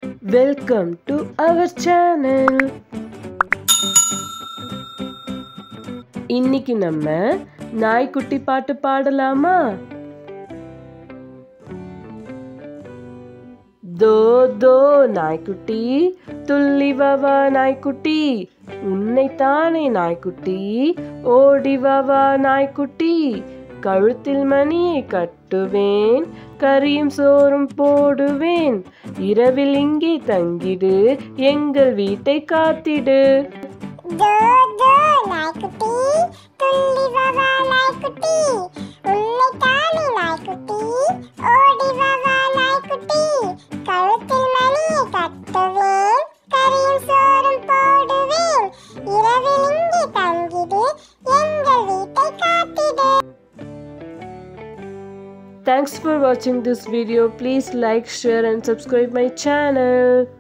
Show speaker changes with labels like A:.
A: Welcome to our channel இன்னைக்கு நம்ம நாய்க்குட்டி பாட்டு பாடலாமா தோ தோ நாய்க்குட்டி துள்ளி வவா நாய்க்குட்டி உன்னைத்தானே நாய்க்குட்டி ஓடி வவா நாய்க்குட்டி கழுத்தில் மணியை கட்டுவேன் கரியும் சோறும் போடுவேன் இரவில் இங்கே தங்கிடு எங்கள் வீட்டை காத்திடு
B: தோ தோ நாய்க்குட்டி துள்ளி வவா நாய்க்குட்டி உன்னை தானே நாய்க்குட்டி ஓடி வவா நாய்க்குட்டி கழுத்தில் மணியை கட்டுவேன் கரியும் சோறும் போடுவேன் இரவில் இங்கே தங்கிடு எங்கள் வீட்டை காத்திடு
A: Thanks for watching this video. Please like, share and subscribe my channel.